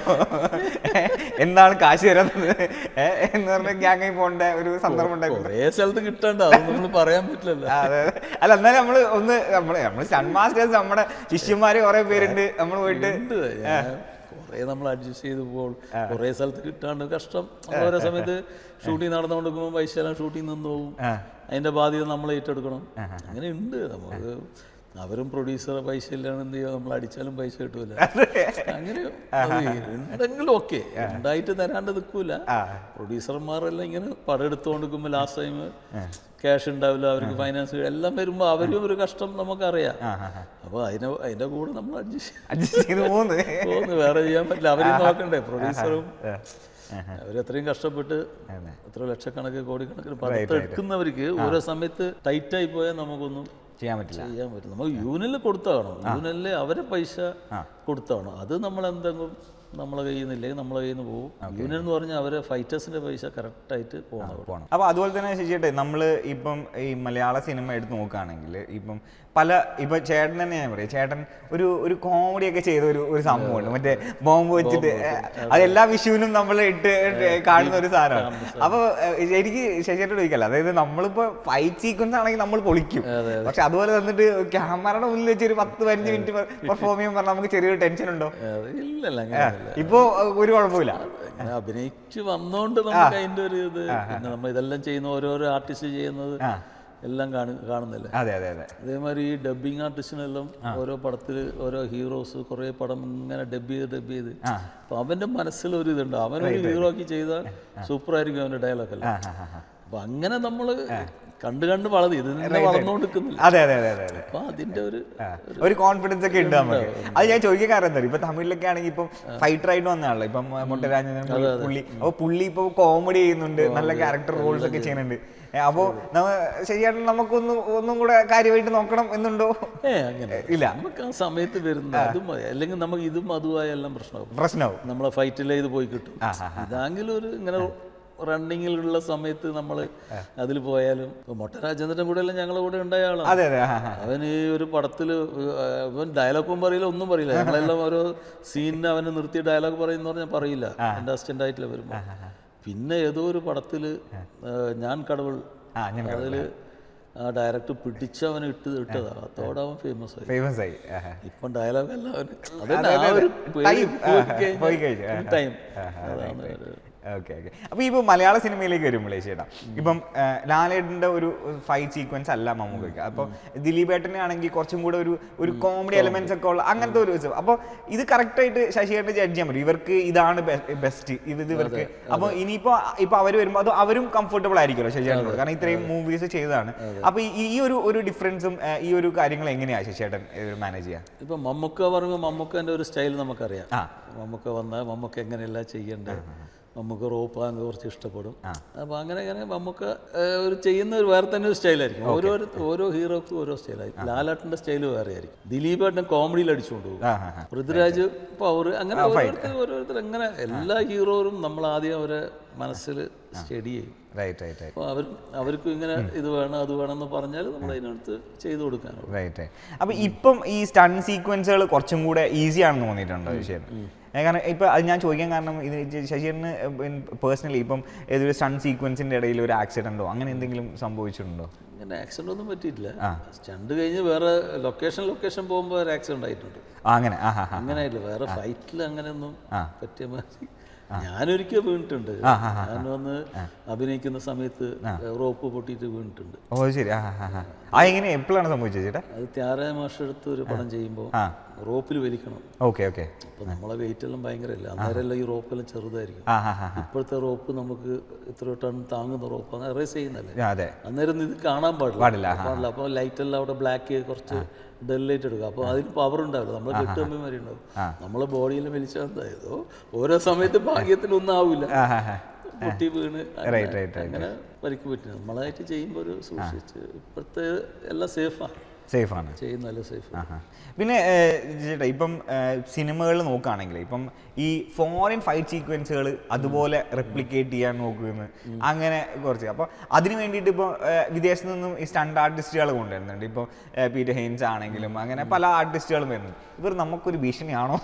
എന്താണ് കാശ് തരാത്തത് ഏ, എന്ന് പറഞ്ഞ ഗ്യാങ് ആയി പോകേണ്ട ഒരു സന്ദർഭം ഉണ്ടായിരുന്നു കുറേ സ്ഥലത്ത് കിട്ടണ്ട അത് നമ്മൾ പറയാൻ പറ്റില്ലല്ലോ ആ, അതെ, അതെ. അല്ല എന്നാലും നമ്മള് ഒന്ന് നമ്മള് നമ്മള് സ്റ്റൺ മാസ്റ്റേഴ്സ് നമ്മുടെ ശിഷ്യന്മാര് കുറെ പേരുണ്ട് നമ്മൾ പോയിട്ട് ഉണ്ട് ഞാൻ കുറേ നമ്മൾ അഡ്ജസ്റ്റ് ചെയ്ത് പോകും കുറേ സ്ഥലത്ത് കിട്ടാണ്ട് കഷ്ടം നമ്മൾ ഓരോ സമയത്ത് ഷൂട്ടിംഗ് നടന്നുകൊണ്ടിരിക്കുമ്പോൾ പൈസ എല്ലാം ഷൂട്ടിംഗ് നിന്ന് പോകും അതിന്റെ ബാധ്യത നമ്മൾ ഏറ്റെടുക്കണം അങ്ങനെ ഉണ്ട് നമുക്ക് അവരും പ്രൊഡ്യൂസറെ പൈസ ഇല്ലാണ്ട് എന്ത് ചെയ്യുക നമ്മൾ അടിച്ചാലും പൈസ കിട്ടൂല അങ്ങനെ അത് ഉണ്ടെങ്കിലും ഓക്കെ ഉണ്ടായിട്ട് തരാണ്ട് നിൽക്കൂല പ്രൊഡ്യൂസർമാരെല്ലാം ഇങ്ങനെ പടം എടുത്തുകൊണ്ടിരിക്കുമ്പോൾ ലാസ്റ്റ് ടൈം ക്യാഷ് ഉണ്ടാവില്ല അവർക്ക് ഫൈനാൻസ് എല്ലാം വരുമ്പോൾ അവരും ഒരു കഷ്ടം നമുക്കറിയാം അപ്പോൾ അതിനെ അതിന്റെ കൂടെ നമ്മൾ അഡ്ജസ്റ്റ് അഡ്ജസ്റ്റ് ചെയ്ത് പോകുന്നത് പോകുന്നു വേറെ ചെയ്യാൻ പറ്റില്ല അവരെയും നോക്കണ്ടേ പ്രൊഡ്യൂസറും അവരത്രയും കഷ്ടപ്പെട്ട് എത്ര ലക്ഷക്കണക്ക് കോടിക്കണക്കിന് പടത്ത് എടുക്കുന്നവർക്ക് ഓരോ സമയത്ത് ടൈറ്റായി പോയാൽ നമുക്കൊന്നും ചെയ്യാൻ പറ്റില്ല ചെയ്യാൻ പറ്റില്ല നമുക്ക് യൂണിയനിൽ കൊടുത്താകണം യൂണിയനിൽ അവരെ പൈസ കൊടുത്താകണം അത് നമ്മൾ എന്തെങ്കിലും നമ്മളെ കയ്യിൽ നിന്നില്ലെങ്കിൽ നമ്മളെ കയ്യിൽ നിന്ന് പോകും യൂണിയൻ എന്ന് പറഞ്ഞാൽ അവരെ ഫൈറ്റേഴ്സിന്റെ പൈസ കറക്റ്റായിട്ട് പോകണം പോകണം അപ്പോൾ അതുപോലെ തന്നെ ശശിയേട്ടെ നമ്മൾ ഇപ്പം ഈ മലയാള സിനിമ എടുത്ത് നോക്കുകയാണെങ്കിൽ ഇപ്പം പല ഇപ്പം ചേട്ടൻ തന്നെ ഞാൻ പറയാം ചേട്ടൻ ഒരു ഒരു കോമഡി ഒക്കെ ചെയ്ത ഒരു ഒരു സംഭവമുണ്ട് മറ്റേ ബോംബ് വെച്ചിട്ട് അത് എല്ലാ വിഷുവിനും നമ്മൾ ഇട്ട് ഇട്ട് കാണുന്ന ഒരു സാധനമാണ് അപ്പോൾ എനിക്ക് ശശിയേട്ടൻ ചോദിക്കല്ല അതായത് നമ്മളിപ്പോൾ ഫൈറ്റ് സീക്വൻസ് ആണെങ്കിൽ നമ്മൾ പൊളിക്കും പക്ഷെ അതുപോലെ വന്നിട്ട് ക്യാമറയുടെ മുന്നിൽ വെച്ച് ഒരു പത്ത് പതിനഞ്ച് മിനിറ്റ് പെർഫോം ചെയ്യാൻ പറഞ്ഞാൽ നമുക്ക് ചെറിയൊരു ടെൻഷൻ ഉണ്ടോ അത് ഇല്ലല്ല അങ്ങനെയല്ല ഇപ്പോൾ ഒരു കുഴപ്പമില്ല അങ്ങനെ അഭിനയിച്ച് വന്നോണ്ട് നമുക്ക് അതിന്റെ ഒരു ഇത് പിന്നെ നമ്മൾ ഇതെല്ലാം ചെയ്യുന്ന ഓരോരോ ആർട്ടിസ്റ്റ് ചെയ്യുന്നത് എല്ലാം കാണു കാണുന്നില്ല അതെ അതെ അതെ അതേമാതിരി ഈ ഡബിങ് ആർട്ടിസ്റ്റിനെല്ലാം ഓരോ പടത്തിൽ ഓരോ ഹീറോസ് കുറേ പടം ഇങ്ങനെ ഡബ് ചെയ്ത് ഡബ് ചെയ്ത് അപ്പൊ അവന്റെ മനസ്സിൽ ഒരു ഇതുണ്ട് അവനൊരു ഹീറോ ആക്കി ചെയ്താൽ സൂപ്പർ ആയിരിക്കും അവന്റെ ഡയലോഗ് അല്ല അപ്പൊ അങ്ങനെ നമ്മൾ കണ്ട് കണ്ട് വളർന്നു ഇത് തന്നെ വളർന്നുകൊണ്ടിരിക്കുന്നില്ല അതെ അതെ അതെ അതെ അതെ അപ്പൊ അതിന്റെ ഒരു ഒരു കോൺഫിഡൻസ് ഒക്കെ ഉണ്ട് നമുക്ക് അത് ഞാൻ ചോദിക്കാൻ കാരണം എന്താ ഇപ്പൊ തമിഴിലൊക്കെ ആണെങ്കിൽ ഇപ്പം ഫൈറ്റർ ആയിട്ട് വന്നതാണല്ലോ ഇപ്പം മുട്ടരാജൻ പുള്ളി അപ്പൊ പുള്ളി ഇപ്പൊ കോമഡി ചെയ്യുന്നുണ്ട് നല്ല ക്യാരക്ടർ റോൾസ് ഒക്കെ ചെയ്യുന്നുണ്ട് ഏ, അപ്പൊ നമ്മ ശരിയായിട്ട് നമുക്കൊന്ന് ഒന്നും കൂടെ കാര്യമായിട്ട് നോക്കണം എന്നുണ്ടോ ഏ അങ്ങനെ ഇല്ല നമുക്ക് ആ സമയത്ത് വരുന്ന അതും മതി. അല്ലെങ്കിൽ നമുക്ക് ഇതും അതുമായ എല്ലാം പ്രശ്നമാകും പ്രശ്നമാവും നമ്മളെ ഫൈറ്റിലെ ഇത് പോയി കിട്ടും ഇതാങ്കിലും ഒരു ഇങ്ങനെ റണ്ണിങ്ങിലുള്ള സമയത്ത് നമ്മൾ അതിൽ പോയാലും ഇപ്പൊ മൊട്ട രാജേന്ദ്രൻ കൂടെ എല്ലാം ഞങ്ങളെ കൂടെ ഉണ്ടായ ആളാണ് അതെ അതെ ആ, ആ. അവൻ ഈ ഒരു പടത്തിൽ അവൻ ഡയലോഗും പറയില്ല ഒന്നും പറയില്ല ഞങ്ങളെല്ലാം ഓരോ സീനിന് അവന് നിർത്തി ഡയലോഗ് പറയുന്ന പറഞ്ഞാൽ പറയില്ല എൻ്റെ അസിസ്റ്റൻ്റ് ആയിട്ടില്ല വരുമ്പോൾ പിന്നെ ഏതോ ഒരു പടത്തിൽ ഞാൻ കടവുൾ ആ ഞാൻ അതിൽ ആ ഡയറക്ടർ പിടിച്ച് അവനെ ഇട്ട് ഇട്ടതാ അതോടെ അവൻ ഫേമസ് ആയി ഫേമസ് ആയി ആ, ആ. ഇപ്പം ഡയലോഗ് എല്ലാം അവന് അതെ, അതന്നെ ആ അതെ, ഒരു അതെ. പേടി Time, പോയി ആ, കഴിഞ്ഞാൽ പോയി കഴിഞ്ഞു. ആ, ഒരു ടൈം ആ, ആ, അതാണ് right, ഒരു- ഓക്കെ ഓക്കെ അപ്പൊ ഇപ്പൊ മലയാള സിനിമയിലേക്ക് വരുമ്പോഴേ ചേട്ടാ ഇപ്പം ആ, ലാലേട്ടന്റെ ഒരു ഫൈറ്റ് സീക്വൻസ് അല്ല മമ്മൂക്കൊക്കെ അപ്പൊ ദിലീപ് ഏട്ടനെ ആണെങ്കിൽ കുറച്ചും കൂടെ ഒരു ഒരു കോമഡി എലമെന്റ്സ് ഒക്കെ ഉള്ള അങ്ങനത്തെ ഒരു ഇത്. അപ്പൊ ഇത് കറക്റ്റ് ആയിട്ട് ശശിയേട്ടൻ ജഡ്ജ് ചെയ്യാൻ പറ്റും ഇവർക്ക് ഇതാണ് ബെസ്റ്റ് ഇത് ഇത് ഇവർക്ക് അപ്പൊ ഇനിയിപ്പോ ഇപ്പൊ അവര് വരുമ്പോ അത് അവരും കംഫർട്ടബിൾ ആയിരിക്കുമല്ലോ ശശിയേട്ടനോട് കാരണം ഇത്രയും മൂവീസ് ചെയ്തതാണ് അപ്പൊ ഈ- ഈ ഒരു ഒരു ഡിഫറൻസും ഈ ഒരു കാര്യങ്ങൾ എങ്ങനെയാ ശശിയേട്ടൻ മാനേജ് ചെയ്യാ ഇപ്പം മമ്മൂക്ക പറയുമ്പോൾ മമ്മൂക്കൻ്റെ ഒരു സ്റ്റൈൽ നമുക്കറിയാം ആ. മമ്മൂക്ക വന്നാൽ മമ്മൂക്ക എങ്ങനെയല്ല ചെയ്യേണ്ടത് മമ്മൂക്ക റോപ്പ് അങ്ങ് കുറച്ച് ഇഷ്ടപ്പെടും അപ്പോൾ അങ്ങനെ അങ്ങനെ മമ്മൂക്ക ഏഹ്, ഒരു ചെയ്യുന്ന ഒരു വേറെ തന്നെ ഒരു സ്റ്റൈലായിരിക്കും ഓരോ ഓരോ ഹീറോക്കും ഓരോ സ്റ്റൈലായിരിക്കും ലാലാട്ടിൻ്റെ സ്റ്റൈൽ വേറെ ആയിരിക്കും ദിലീപ് ഏട്ടൻ കോമഡിയിൽ അടിച്ചുകൊണ്ട് പോകും ആ, ആ, ആ. പൃഥ്വിരാജ് പവർ അങ്ങനെ ഓരോരുത്തർ ഓരോരുത്തർ അങ്ങനെ എല്ലാ ഹീറോയും നമ്മൾ ആദ്യം അവരെ മനസ്സിൽ സ്റ്റഡി ചെയ്യും റൈറ്റ് റൈറ്റ് റൈറ്റ് അപ്പോൾ അവർ അവർക്കും ഇങ്ങനെ ഇത് വേണം അത് വേണം എന്ന് പറഞ്ഞാൽ നമ്മൾ അതിനടുത്ത് ചെയ്തു കൊടുക്കാനുള്ളൂ റൈറ്റ് അപ്പൊ ഇപ്പം ഈ സ്റ്റൺ സീക്വൻസുകൾ കുറച്ചും കൂടെ ഈസി ആണെന്ന് തോന്നിയിട്ടുണ്ടോ വിഷയം കാരണം ഇപ്പൊ അത് ഞാൻ ചോദിക്കാൻ കാരണം ഇത് ശശിധരന് പേഴ്സണലി ഇപ്പം ഏതൊരു സ്റ്റൺ സീക്വൻസിന്റെ ഇടയിൽ ഒരു ആക്സിഡന്റോ അങ്ങനെ എന്തെങ്കിലും സംഭവിച്ചിട്ടുണ്ടോ അങ്ങനെ ആക്സിഡന്റ് ഒന്നും പറ്റിയിട്ടില്ല സ്റ്റണ്ട് കഴിഞ്ഞ് വേറെ ലൊക്കേഷൻ ലൊക്കേഷൻ പോകുമ്പോൾ ഒരു ആക്സിഡന്റ് ആയിട്ടുണ്ട് ആ, അങ്ങനെ ആ ഹാ ഹാ അങ്ങനെ ആയിട്ടില്ല വേറെ ഫൈറ്റിൽ അങ്ങനെയൊന്നും പറ്റിയ മാതിരി ഞാനൊരിക്കൽ വീണിട്ടുണ്ട് ഞാൻ വന്ന് അഭിനയിക്കുന്ന സമയത്ത് റോപ്പ് പൊട്ടിയിട്ട് വീണിട്ടുണ്ട് ഓ ശരി ആ ഹാ ഹാ ആ എങ്ങനെ എപ്പോഴാണ് സംഭവിച്ചത് ചേട്ടാ അത് ത്യാറേ മാഷെടുത്ത് ഒരു പടം ചെയ്യുമ്പോൾ ആ. റോപ്പിൽ വലിക്കണം ഓക്കെ ഓക്കെ അപ്പൊ നമ്മളെ വെയിറ്റ് എല്ലാം ഭയങ്കരമല്ല അന്നേരമെല്ലാം ഈ റോപ്പെല്ലാം ചെറുതായിരിക്കും ആ ഹാ ഹാ ഇപ്പോഴത്തെ റോപ്പ് നമുക്ക് ഇത്ര ടൺ താങ്ങുന്ന റോപ്പ് അങ്ങനെ എറേസ് ചെയ്യുന്നല്ലേ ആ, അതെ അന്നേരം ഇത് കാണാൻ പാടില്ല പാടില്ല, പാടില്ല അപ്പോൾ ലൈറ്റ് എല്ലാം അവിടെ ബ്ലാക്ക് കുറച്ച് ഡൽ ലൈറ്റ് എടുക്കുക അപ്പോൾ അതിന് പവർ ഉണ്ടാവില്ല നമ്മൾ കെട്ടുമ്പന്മാരി ഉണ്ടാവും നമ്മളെ ബോഡിയിൽ വലിച്ചാൽ എന്തായതോ ഓരോ സമയത്ത് ഭാഗ്യത്തിനൊന്നും ആവില്ല ആ ഹാ ഹാ പൊട്ടി വീണ് അങ്ങനെ- Right, right, right, അങ്ങനെ പരിക്ക് പറ്റി നമ്മളായിട്ട് ചെയ്യുമ്പോൾ ഒരു സൂക്ഷിച്ച് ഇപ്പോഴത്തെ എല്ലാം സേഫാണ് സേഫ് ആണ് ചെയ്യുന്നതല്ല സേഫ് ആഹാ. പിന്നെ ഏഹ്, ചേട്ടാ ഇപ്പം സിനിമകൾ നോക്കുകയാണെങ്കിൽ ഇപ്പം ഈ ഫോറിൻ ഫൈറ്റ് സീക്വൻസുകൾ അതുപോലെ റെപ്ലിക്കേറ്റ് ചെയ്യാൻ നോക്കുമെന്ന് അങ്ങനെ കുറച്ച് അപ്പോൾ അതിന് വേണ്ടിയിട്ട് ഇപ്പോൾ വിദേശത്ത് നിന്നും ഈ സ്റ്റണ്ട് ആർട്ടിസ്റ്റുകൾ കൊണ്ടുവരുന്നുണ്ട് ഇപ്പോൾ പീറ്റർ ഹെയിൻസ് ആണെങ്കിലും അങ്ങനെ പല ആർട്ടിസ്റ്റുകളും വരുന്നുണ്ട് ഇവർ നമുക്കൊരു ഭീഷണിയാണോ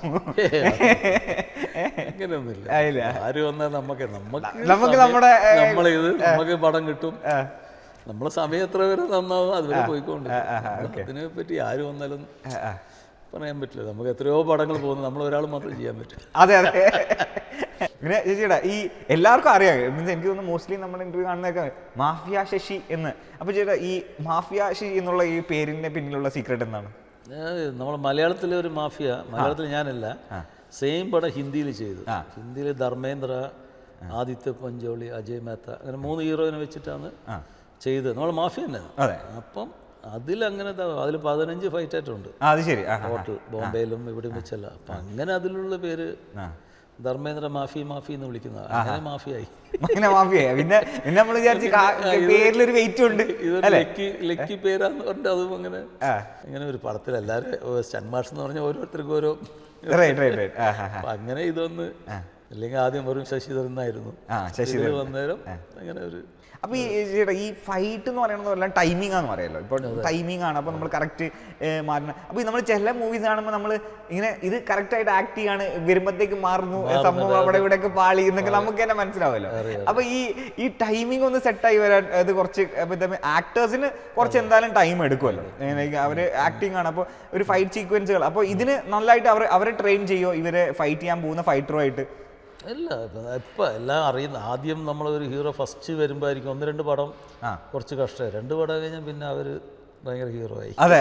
അങ്ങനെയൊന്നുമില്ല ആ, ഇല്ല. ആര് വന്നാൽ നമുക്ക് നമുക്ക് നമുക്ക് സമയം- നമ്മുടെ, ഏ, നമ്മളിത് നമുക്ക് പടം കിട്ടും നമ്മളെ സമയം എത്ര വരെ നന്നാവും അതുവരെ പോയിക്കൊണ്ട് അതിനെ പറ്റി ആര് വന്നാലും പറയാൻ പറ്റില്ല നമുക്ക് എത്രയോ പടങ്ങൾ പോകുന്നു നമ്മൾ ഒരാൾ മാത്രം ചെയ്യാൻ പറ്റും അതെ അതെ പിന്നെ ചേച്ചിയുടെ ഈ എല്ലാവർക്കും അറിയാം മീൻസ് എനിക്ക് തോന്നുന്നു മോസ്റ്റ്ലി നമ്മുടെ ഇന്റർവ്യൂ കാണുന്നതൊക്കെ മാഫിയ ശശി എന്ന് അപ്പൊ ചേട്ടാ ഈ മാഫിയ ശശി എന്നുള്ള ഈ പേരിന്റെ പിന്നിലുള്ള സീക്രട്ട് എന്താണ് നമ്മൾ മലയാളത്തിലെ ഒരു മാഫിയ മലയാളത്തിൽ ഞാനല്ല സെയിം പടം ഹിന്ദിയിൽ ചെയ്തു ആ. ഹിന്ദിയിൽ ധർമ്മേന്ദ്ര ആദിത്യ പഞ്ചോളി അജയ് മേത്ത അങ്ങനെ മൂന്ന് ഹീറോയിനെ വെച്ചിട്ടാണ് ചെയ്തത് നമ്മൾ മാഫിയ തന്നെ അതെ. അപ്പം അതിലങ്ങനെ അതിൽ പതിനഞ്ച് ഫൈറ്റ് ആയിട്ടുണ്ട് ആ അത് ശരി ആ, ആ, ആ. ടോട്ടൽ ബോംബെയിലും ഇവിടെയും വെച്ചല്ല അപ്പം അങ്ങനെ അതിലുള്ള പേര് ആ. ധർമ്മേന്ദ്ര മാഫി മാഫി എന്ന് വിളിക്കുന്ന അങ്ങനെ മാഫിയായി അങ്ങനെ മാഫിയ പിന്നെ പിന്നെ നമ്മൾ വിചാരിച്ച് കാ- പേരിലൊരു വെയിറ്റ് ഉണ്ട് ഇതൊരു അല്ലേ ലക്കി ലക്കി പേരാന്ന് പറഞ്ഞിട്ട് അതും അങ്ങനെ ആ. അങ്ങനെ ഒരു പടത്തിൽ എല്ലാവരും സ്റ്റൺ മാഷ് എന്ന് പറഞ്ഞാൽ ഓരോരുത്തർക്കും ഓരോ റൈറ്റ് റൈറ്റ് റൈറ്റ് ആ ആ, ആ. അപ്പൊ അങ്ങനെ ഇതൊന്ന് അല്ലെങ്കിൽ ആദ്യം വെറും ശശിധരൻ എന്നായിരുന്നു ആ, ശശിധരൻ. ഇതില് വന്നേരം അങ്ങനെ ഒരു അപ്പൊ ഈ ചേട്ടാ ഈ ഫൈറ്റ് എന്ന് പറയുന്നത് എല്ലാം ടൈമിംഗ് ആണെന്ന് പറയാലോ ഇപ്പോൾ ടൈമിംഗ് ആണ് അപ്പോൾ നമ്മൾ കറക്റ്റ് മാറണം അപ്പോൾ നമ്മൾ ചില മൂവീസ് കാണുമ്പോൾ നമ്മൾ ഇങ്ങനെ ഇത് കറക്റ്റ് ആയിട്ട് ആക്ട് ചെയ്യാണ് വരുമ്പോഴത്തേക്ക് മാറുന്നു സംഭവം അവിടെ ഇവിടെ ഒക്കെ പാളി എന്നൊക്കെ നമുക്ക് തന്നെ മനസ്സിലാവുമല്ലോ അപ്പൊ ഈ ഈ ടൈമിംഗ് ഒന്ന് സെറ്റായി വരാൻ അത് കുറച്ച് ആക്ടേഴ്സിന് കുറച്ച് എന്തായാലും ടൈം എടുക്കുമല്ലോ ഇങ്ങനെ അവര് ആക്ടിങ് ആണ് അപ്പോൾ ഒരു ഫൈറ്റ് സീക്വൻസുകൾ അപ്പോൾ ഇതിന് നല്ലതായിട്ട് അവർ അവരെ ട്രെയിൻ ചെയ്യോ ഇവരെ ഫൈറ്റ് ചെയ്യാൻ പോകുന്ന ഫൈറ്ററുമായിട്ട് അല്ല ഇപ്പം ഇപ്പം എല്ലാം അറിയുന്ന ആദ്യം നമ്മൾ ഒരു ഹീറോ ഫസ്റ്റ് വരുമ്പോഴായിരിക്കും ഒന്ന് രണ്ട് പടം ആ. കുറച്ച് കഷ്ടമായി രണ്ട് പടം കഴിഞ്ഞാൽ പിന്നെ അവർ ഭയങ്കര ഹീറോ ആയി അതെ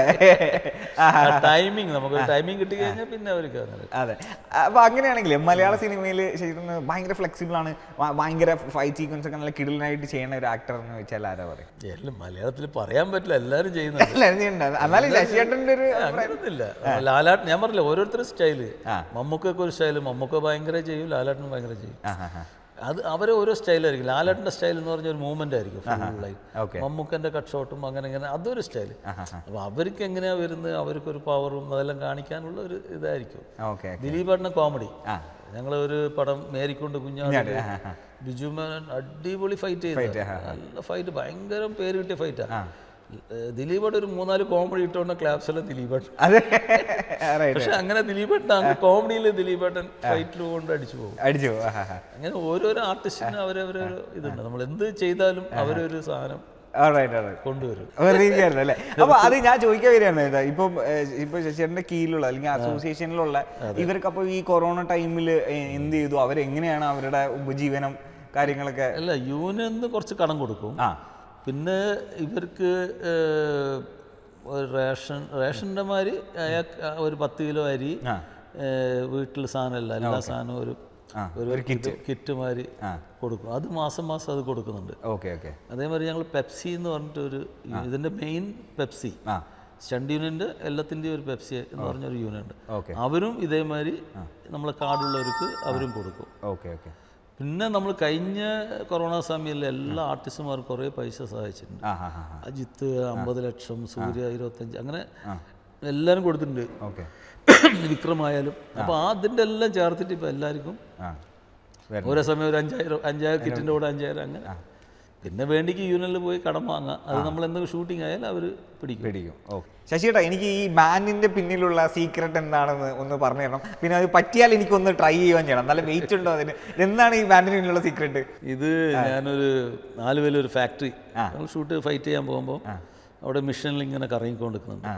ടൈമിങ് നമുക്കൊരു ടൈമിംഗ് കിട്ടി കഴിഞ്ഞാൽ പിന്നെ അവർക്ക് അങ്ങനെ അതെ അപ്പൊ അങ്ങനെയാണെങ്കിൽ മലയാള സിനിമയിൽ ശരിക്കും ഭയങ്കര ഫ്ലെക്സിബിൾ ആണ് ഭ- ഭയങ്കര ഫൈറ്റ് സീക്വൻസ് ഒക്കെ നല്ല കിടിലനായിട്ട് ചെയ്യുന്ന ഒരു ആക്ടർ എന്ന് വെച്ചാൽ ആരാ പറയും എല്ലാം മലയാളത്തിൽ പറയാൻ പറ്റില്ല എല്ലാവരും ചെയ്യുന്നുണ്ട് അല്ല, ഇത് ഉണ്ട്. എന്നാലും ശശിയേട്ടൻ്റെ ഒരു അങ്ങനൊന്നുമില്ല ലാലാട്ട് ഞാൻ പറഞ്ഞില്ല ഓരോരുത്തരും സ്റ്റൈല് ആ. മമ്മൂക്കൊക്കെ ഒരു സ്റ്റൈല് മമ്മൂക്ക ഭയങ്കര ചെയ്യും ലാലാട്ടനും ഭയങ്കര ചെയ്യും ആ, ആ, ആ. അത് അവരെ ഓരോ സ്റ്റൈലായിരിക്കും ലാലാട്ടിന്റെ സ്റ്റൈൽ എന്ന് പറഞ്ഞ ഒരു മൂവ്മെന്റ് ആയിരിക്കും ഫുള്ളായി Okay. മമ്മൂക്കന്റെ കട്ട് ഷോട്ടും അങ്ങനെ ഇങ്ങനെ അതൊരു സ്റ്റൈൽ അപ്പൊ അവർക്ക് എങ്ങനെയാ വരുന്നത് അവർക്കൊരു പവറും അതെല്ലാം കാണിക്കാനുള്ള ഒരു ഇതായിരിക്കും ഓക്കെ ദിലീപേട്ടൻ്റെ കോമഡി ആ. ഞങ്ങൾ ഒരു പടം മേരിക്കൊണ്ട് കുഞ്ഞാട് ബിജു മേനോൻ അടിപൊളി ഫൈറ്റ് ചെയ്തു നല്ല ഫൈറ്റ് ഭയങ്കര പേര് കിട്ടിയ ഫൈറ്റാ ദിലീപേട്ട ഒരു മൂന്നാല് കോമഡി ഇട്ടുകൊണ്ട് ക്ലാപ്സിലെ ദിലീപേട്ടൻ അതെ റൈറ്റ് പക്ഷെ അങ്ങനെ ദിലീപേട്ടൻ അങ്ങ് കോമഡിയിൽ ദിലീപേട്ടൻ ഫൈറ്റിൽ കൊണ്ട് അടിച്ചു പോകും അടിച്ചു ആ, ആ, ആ. അങ്ങനെ ഓരോരോ ആർട്ടിസ്റ്റിനും അവരവരെ ഇതുണ്ട് നമ്മൾ എന്ത് ചെയ്താലും അവരൊരു സാധനം Alright, alright. കൊണ്ടുവരും വെറുതെ ഇരിക്കുകയായിരുന്നു അല്ലേ അപ്പൊ അത് ഞാൻ ചോദിക്കാൻ വരികയാണ് ഇതാ ഇപ്പം ഏഹ്, ഇപ്പൊ ശശിയുടെ കീഴിലുള്ള അല്ലെങ്കിൽ അസോസിയേഷനിലുള്ള ഇവർക്ക് അപ്പോൾ ഈ കൊറോണ ടൈമിൽ എന്ത് ചെയ്തു അവരെങ്ങനെയാണ് അവരുടെ ഉപജീവനം കാര്യങ്ങളൊക്കെ അല്ല യൂണിയന് കുറച്ച് കടം കൊടുക്കും ആ പിന്നെ ഇവർക്ക് ഏഹ്, ഒരു റേഷൻ റേഷൻ്റെ മാതിരി അയാൾക്ക് ഒരു പത്ത് കിലോ അരി ആ. ഏഹ്, വീട്ടിൽ സാധനമല്ല എല്ലാ സാധനവും ഒരു ആ, ഒരു കിറ്റ് കിറ്റ് മാതിരി കൊടുക്കും അത് മാസം മാസം അത് കൊടുക്കുന്നുണ്ട് ഓക്കെ ഓക്കെ അതേമാതിരി ഞങ്ങൾ പെപ്സി എന്ന് പറഞ്ഞിട്ട് ഒരു ഇതിൻ്റെ മെയിൻ പെപ്സി ആ സ്റ്റണ്ട് യൂണിയൻ്റെ എല്ലാത്തിൻ്റെയും ഒരു പെപ്സി എന്ന് പറഞ്ഞൊരു യൂണിയൻ ഉണ്ട് ഓക്കെ അവരും ഇതേമാതിരി നമ്മളെ കാർഡുള്ളവർക്ക് അവരും കൊടുക്കും ഓക്കെ ഓക്കെ പിന്നെ നമ്മൾ കഴിഞ്ഞ കൊറോണ സമയത്തിൽ എല്ലാ ആർട്ടിസ്റ്റുമാർക്കും കുറേ പൈസ സഹായിച്ചിട്ടുണ്ട് ആ ഹാ ഹാ അജിത്ത് അമ്പത് ലക്ഷം സൂര്യ ഇരുപത്തഞ്ച് അങ്ങനെ എല്ലാവരും കൊടുത്തിട്ടുണ്ട് ഓക്കെ വിക്രമായാലും അപ്പോൾ ആ അതിൻ്റെ എല്ലാം ചേർത്തിട്ട് ഇപ്പോൾ എല്ലാവർക്കും ആ വരണം. ഓരോ സമയം ഒരു അഞ്ചായിരം അഞ്ചായിരം കിറ്റിൻ്റെ കൂടെ അഞ്ചായിരം അങ്ങനെ പിന്നെ വേണ്ടിക്ക് യൂണിയനിൽ പോയി കടം വാങ്ങാം അത് നമ്മൾ എന്തെങ്കിലും ഷൂട്ടിംഗ് ആയാൽ അവർ പിടിക്കും പിടിക്കും ഓക്കെ ശശിയേട്ടാ എനിക്ക് ഈ ബാൻഡിന്റെ പിന്നിലുള്ള സീക്രട്ട് എന്താണെന്ന് ഒന്ന് പറഞ്ഞു തരണം പിന്നെ അത് പറ്റിയാൽ എനിക്കൊന്ന് ട്രൈ ചെയ്യുവാൻ ചെയ്യണം നല്ല വെയിറ്റ് ഉണ്ടോ അതിന് എന്താണ് ഈ ബാൻഡിന് പിന്നിലുള്ള സീക്രട്ട് ഇത് ഞാനൊരു നാല് പേര് ഒരു ഫാക്ടറി നമ്മൾ ഷൂട്ട് ഫൈറ്റ് ചെയ്യാൻ പോകുമ്പോൾ അവിടെ മിഷനിൽ ഇങ്ങനെ കറങ്ങിക്കൊണ്ടിരിക്കുന്നുണ്ട്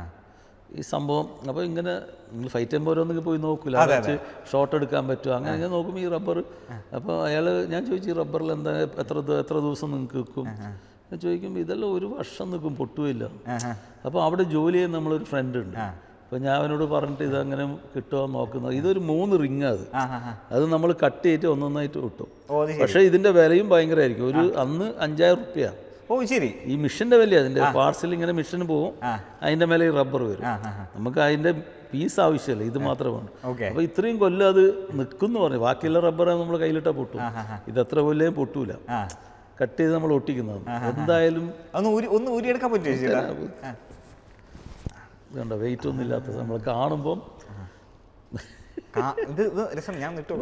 ഈ സംഭവം അപ്പോൾ ഇങ്ങനെ നിങ്ങൾ ഫൈറ്റ് ചെയ്യുമ്പോൾ ഓരോന്നൊക്കെ പോയി നോക്കില്ല വെച്ച് ഷോട്ട് എടുക്കാൻ പറ്റുമോ അങ്ങനെ ഇങ്ങനെ നോക്കുമ്പോൾ ഈ റബ്ബർ അപ്പോൾ അയാൾ ഞാൻ ചോദിച്ചു ഈ റബ്ബറിൽ എന്താ എത്ര ദി- എത്ര ദിവസം നിങ്ങൾക്ക് നിൽക്കും ഞാൻ ചോദിക്കുമ്പോൾ ഇതെല്ലാം ഒരു വർഷം നിൽക്കും പൊട്ടുമില്ല അപ്പോൾ അവിടെ ജോലി ചെയ്യുന്ന നമ്മളൊരു ഫ്രണ്ട് ഉണ്ട് അപ്പോൾ ഞാൻ അവനോട് പറഞ്ഞിട്ട് ഇതങ്ങനെ കിട്ടുമോ നോക്കുന്നത് ഇതൊരു മൂന്ന് റിങ് അത് അത് നമ്മൾ കട്ട് ചെയ്തിട്ട് ഒന്നൊന്നായിട്ട് കിട്ടും ഓ അത് പക്ഷേ ഇതിന്റെ വിലയും ഭയങ്കരമായിരിക്കും ഒരു അന്ന് അഞ്ചായിരം റുപ്യ ഓ ശരി ഈ മിഷന്റെ വില അതിന്റെ പാർസൽ ഇങ്ങനെ മിഷന് പോകും അതിന്റെ മേലെ ഈ റബ്ബർ വരും നമുക്ക് അതിന്റെ പീസ് ആവശ്യമില്ല ഇത് മാത്രമാണ് Okay. അപ്പൊ ഇത്രയും കൊല്ലം അത് നിൽക്കുന്നു പറഞ്ഞു ബാക്കിയുള്ള റബ്ബർ നമ്മൾ കയ്യിലിട്ടാ പൊട്ടും ഇത് എത്ര കൊല്ലം പൊട്ടൂല കട്ട് ചെയ്ത് നമ്മൾ ഒട്ടിക്കുന്നതാണ് എന്തായാലും ഒന്ന് ഊരി ഒന്ന് ഊരിയെടുക്കാൻ പറ്റുമോ ചേട്ടാ കണ്ട വെയിറ്റ് ഒന്നും ഇല്ലാത്ത നമ്മൾ കാണുമ്പം കാ- ഇത് ഇത് രസം ഞാൻ നിട്ടു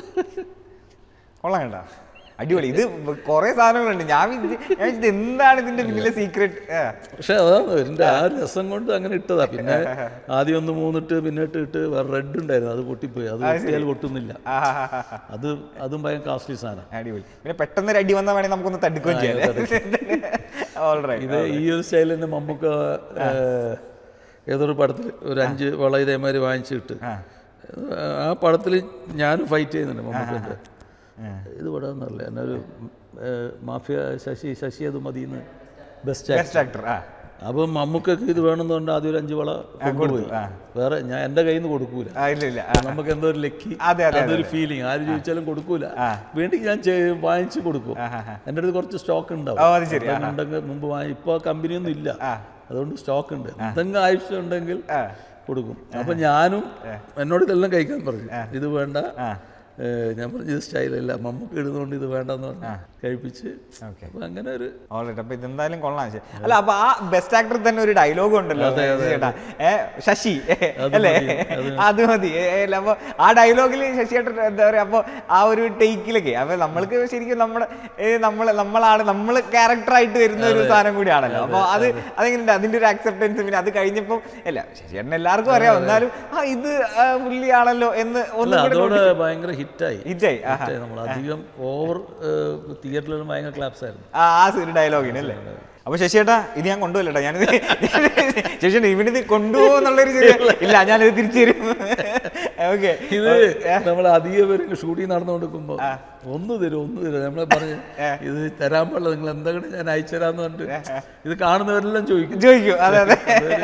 കൊള്ളാം കേട്ടാ അടിപൊളി ഇത് കുറെ സാധനങ്ങളുണ്ട് ഞാൻ ഇത് ഞാൻ ഇത് എന്താണ് ഇതിന്റെ പിന്നിലെ സീക്രട്ട് പക്ഷെ അതാണ് ഇതിൻ്റെ ആ രസം കൊണ്ട് അങ്ങനെ ഇട്ടതാ പിന്നെ ആദ്യം ഒന്ന് മൂന്നിട്ട് പിന്നെ ഇട്ട് ഇട്ട് വേറെ റെഡ് ഉണ്ടായിരുന്നു അത് പൊട്ടിപ്പോയി അത് പൊട്ടിയാൽ പൊട്ടുന്നില്ല അത് അതും ഭയങ്കര കാസ്റ്റ്ലി സാധനം അടിപൊളി പിന്നെ പെട്ടെന്ന് ഒരു അടി വന്നാൽ വേണമെങ്കിൽ നമുക്കൊന്ന് തടുക്കുകയും ചെയ്യാം ഓൾറൈറ്റ് ഇത് ഈ ഒരു സ്റ്റൈൽ തന്നെ മമ്മൂക്ക ഏഹ്, ഏതൊരു പടത്തിൽ ഒരു അഞ്ച് വള ഇതേമാതിരി വാങ്ങിച്ചിട്ട് ആ പടത്തിൽ ഞാനും ഫൈറ്റ് ചെയ്യുന്നുണ്ട് മമ്മൂക്കൻ്റെ ഇത് പടം എന്നല്ല എന്നൊരു ഏഹ്, മാഫിയ ശശി ശശി അത് മതിയെന്ന് ബെസ്റ്റ് ബെസ്റ്റ് ആക്ടർ ആ അപ്പം മമ്മൂക്കൊക്കെ ഇത് വേണമെന്ന് പറഞ്ഞാൽ ആദ്യം ഒരു അഞ്ച് വള കൊണ്ടുപോയി ആ. വേറെ ഞാൻ എൻ്റെ കയ്യിൽ നിന്ന് കൊടുക്കൂല ആ, ഇല്ല ഇല്ല ആ, നമുക്ക് എന്തോ ഒരു ലക്കി അതെ, അതെ, അതൊരു ഫീലിംഗ് ആര് ചോദിച്ചാലും കൊടുക്കൂല ആ. വേണ്ടി ഞാൻ ചെയ്- വാങ്ങിച്ച് കൊടുക്കും ആ, ആ, ആ. എൻ്റെ അടുത്ത് കുറച്ച് സ്റ്റോക്ക് ഉണ്ടാവും ഓ, അത് ശരി. ആ, ആ. അപ്പം ഉണ്ടെങ്കിൽ മുമ്പ് വാങ്ങി ഇപ്പോൾ കമ്പനിയൊന്നും ഇല്ല ആ. അതുകൊണ്ട് സ്റ്റോക്ക് ഉണ്ട് എന്തെങ്കിലും ആവശ്യം ഉണ്ടെങ്കിൽ ആ. കൊടുക്കും അപ്പം ഞാനും എന്നോട് ഇതെല്ലാം കഴിക്കാൻ പറഞ്ഞു ഇത് വേണ്ട ആ. ഏ, ഞാൻ പറഞ്ഞു ഇത് സ്റ്റൈലല്ല മമ്മൂക്ക് ഇടുന്നതുകൊണ്ട് ഇത് വേണ്ടെന്ന് പറഞ്ഞു കഴിപ്പിച്ച് Okay. അപ്പം അങ്ങനെ ഒരു ഓൾറൈറ്റ് അപ്പൊ ഇതെന്തായാലും കൊള്ളാം ശരി. അല്ല അപ്പൊ ആ ബെസ്റ്റ് ആക്ടർ തന്നെ ഒരു ഡയലോഗ് ഉണ്ടല്ലോ ചേട്ടാ ഏ, ശശി അത് അല്ലേ മതി, അത് അത് മതി ഏ, ഏ, അല്ല, അപ്പൊ ആ ഡയലോഗിൽ ശശി ചേട്ടൻ എന്താ പറയാ അപ്പൊ ആ ഒരു ടേക്കിലൊക്കെ അപ്പൊ നമ്മൾക്ക് ശരിക്കും നമ്മുടെ ഏ, നമ്മള് നമ്മളാണ് നമ്മൾ ക്യാരക്ടർ ആയിട്ട് വരുന്ന ഒരു സാധനം കൂടിയാണല്ലോ അപ്പൊ അത് അതെങ്ങനെയുണ്ട് അതിന്റെ ഒരു അക്സെപ്റ്റൻസ് പിന്നെ അത് കഴിഞ്ഞപ്പോ അല്ല ശശി ചേട്ടൻ എല്ലാവർക്കും അറിയാം എന്നാലും ആ ഇത് ആ, പുള്ളിയാണല്ലോ എന്ന് അല്ല ഒന്നും കൂടെ അതോടെ notice- ഭയങ്കര ഹിറ്റായി ഹിറ്റായി, ആഹാ. നമ്മൾ അധികം ഓവർ തിയേറ്ററിലും ഭയങ്കര ക്ലാപ്സ് ആയിരുന്നു ആ ആ ഒരു ഡയലോഗിന് അല്ലേ അപ്പൊ ശശിയേട്ടാ ഇത് ഞാൻ കൊണ്ടുപോയില്ലട്ടാ ഞാനിത് ശശിയേട്ടാ ഇവനിത് കൊണ്ടുപോകുന്നുള്ളൊരു ചെറിയ ഇല്ല ഞാനിത് തിരിച്ചു തരും ഓക്കെ ഇത് നമ്മൾ അധികം പേര് ഷൂട്ടിംഗ് നടന്നു കൊടുക്കുമ്പോൾ ഒന്ന് തരും ഒന്ന് തരും നമ്മളെ പറഞ്ഞ് ഇത് തരാൻ പാടില്ല നിങ്ങൾ എന്തെങ്കിലും ഞാൻ അയച്ചു തരാന്ന് പറഞ്ഞിട്ട് ഇത് കാണുന്നവരെല്ലാം ചോദിക്കും ചോദിക്കൂ അതെ അതെ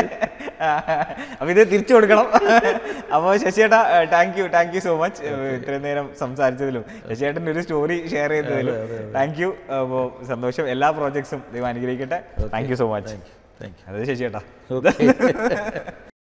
അപ്പൊ ഇത് തിരിച്ചു കൊടുക്കണം അപ്പോൾ ശശിയേട്ടാ thank you thank you so much ഇത്രയും നേരം സംസാരിച്ചതിലും ശശിയേട്ടൻ്റെ ഒരു സ്റ്റോറി ഷെയർ ചെയ്തതിലും താങ്ക് യു അപ്പോൾ സന്തോഷം എല്ലാ പ്രോജക്ട്സും ദൈവം അനുഗ്രഹിക്കട്ടെ thank you so much thank you അതെ ശശിയേട്ടാ ഓക്കെ